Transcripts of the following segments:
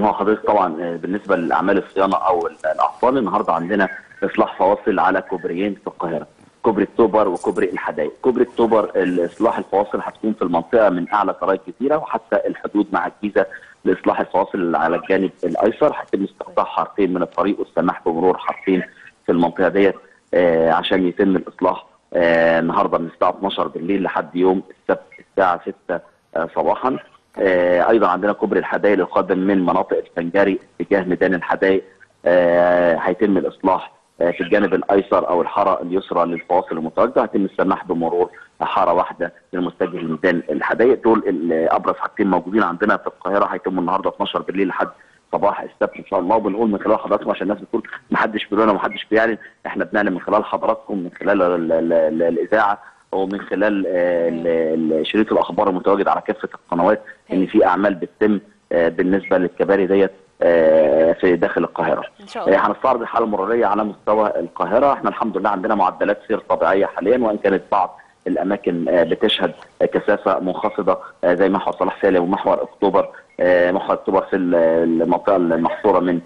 هو حضرتك طبعا آه، بالنسبه لاعمال الصيانه او الاعطال النهارده عندنا اصلاح فواصل على كوبريين في القاهره كوبري اكتوبر وكوبري الحدائق كوبري اكتوبر اصلاح الفواصل هتكون في المنطقه من اعلى سراي الجزيره وحتى الحدود مع الجيزه لاصلاح الفواصل اللي على الجانب الايسر هيتم استقطاع حارتين من الطريق والسماح بمرور حارتين في المنطقه ديت آه، عشان يتم الاصلاح آه، النهارده من الساعه 12 بالليل لحد يوم السبت الساعه 6 آه، صباحا آه، ايضا عندنا كوبري الحدائق القادم من مناطق الفنجري اتجاه ميدان الحدائق آه، هيتم الاصلاح آه، في الجانب الايسر او الحاره اليسرى للفواصل المتواجده هيتم السماح بمرور حاره واحده للمتجه لميدان الحدائق دول ال- ابرز حاجتين موجودين عندنا في القاهره هيتم النهارده 12 بالليل لحد صباح السبت ان شاء الله وبنقول من خلال حضراتكم عشان الناس بتقول ما حدش بيقول ما حدش بيعلن احنا بنعلن من خلال حضراتكم من خلال ال- ال- ال- الاذاعه ومن خلال آه، ال- ال- شريط الاخبار المتواجد على كافه القنوات ان في اعمال بتتم آه، بالنسبه للكباري ديت آه، في داخل القاهره. ان شاء الله آه، هنستعرض الحاله المروريه على مستوى القاهره، احنا الحمد لله عندنا معدلات سير طبيعيه حاليا وان كانت بعض الاماكن آه، بتشهد آه، كثافه منخفضه آه، زي محور صلاح سالم ومحور اكتوبر آه، محور اكتوبر في ال- المنطقه المحصوره من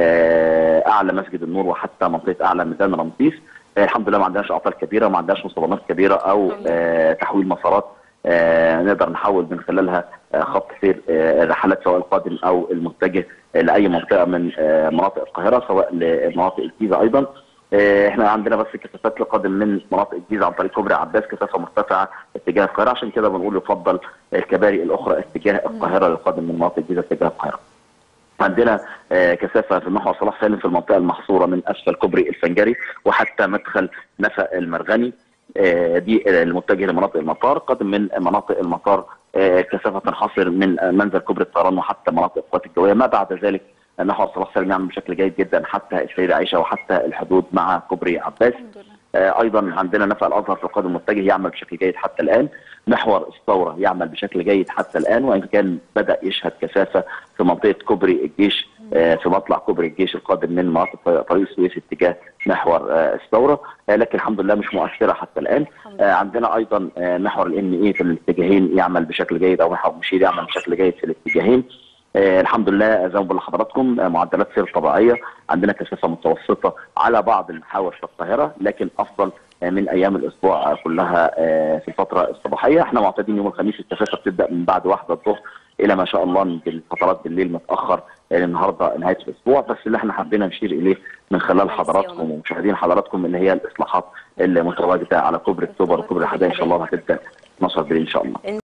آه، اعلى مسجد النور وحتى منطقه اعلى ميدان رمسيس آه، الحمد لله ما عندناش اعطال كبيره وما عندناش مصطدمات كبيره او آه، تحويل مسارات آه، نقدر نحول من خلالها آه، خط سير آه، الرحلات سواء القادم او المتجه آه، لاي منطقه من آه، مناطق القاهره سواء لمناطق الجيزه ايضا آه، احنا عندنا بس كثافات القادم من مناطق الجيزه عن طريق كوبري عباس كثافه مرتفعه اتجاه القاهره عشان كده بنقول يفضل الكباري الاخرى اتجاه القاهره للقادم من مناطق الجيزه اتجاه القاهره. عندنا آه، كثافه في محور صلاح سالم في المنطقه المحصوره من اسفل كوبري الفنجري وحتى مدخل نفق المرغني آه، دي المتجه لمناطق المطار قادم من مناطق المطار آه، كثافه تنحصر من آه، منزل كوبري الطيران وحتى مناطق القوات الجويه ما بعد ذلك محور صلاح سالم يعمل بشكل جيد جدا حتى السيده عائشه وحتى الحدود مع كوبري عباس الحمد لله آه، ايضا عندنا نفق الازهر في القادم المتجه يعمل بشكل جيد حتى الان محور الثوره يعمل بشكل جيد حتى الان وان كان بدا يشهد كثافه في منطقه كوبري الجيش آه، في مطلع كوبري الجيش القادم من مناطق طريق السويس اتجاه محور آه، الثوره آه، لكن الحمد لله مش مؤثره حتى الان الحمد آه، لله عندنا ايضا آه، محور الان اي في الاتجاهين يعمل بشكل جيد او محور مشير يعمل بشكل جيد في الاتجاهين آه، الحمد لله زي ما بقول لحضراتكم آه، معدلات سير طبيعيه عندنا كثافه متوسطه على بعض المحاور في القاهره لكن افضل آه، من ايام الاسبوع آه، كلها آه، في الفتره الصباحيه احنا معتادين يوم الخميس الكثافه بتبدا من بعد واحدة الظهر الى ما شاء الله من الفترات بالليل متاخر آه، النهارده نهايه الاسبوع بس اللي احنا حبينا نشير اليه من خلال حضراتكم ومشاهدين حضراتكم اللي هي الاصلاحات اللي متواجده على كوبري اكتوبر وكوبري الحدائق ان شاء الله هتبدا 12 بالليل ان شاء الله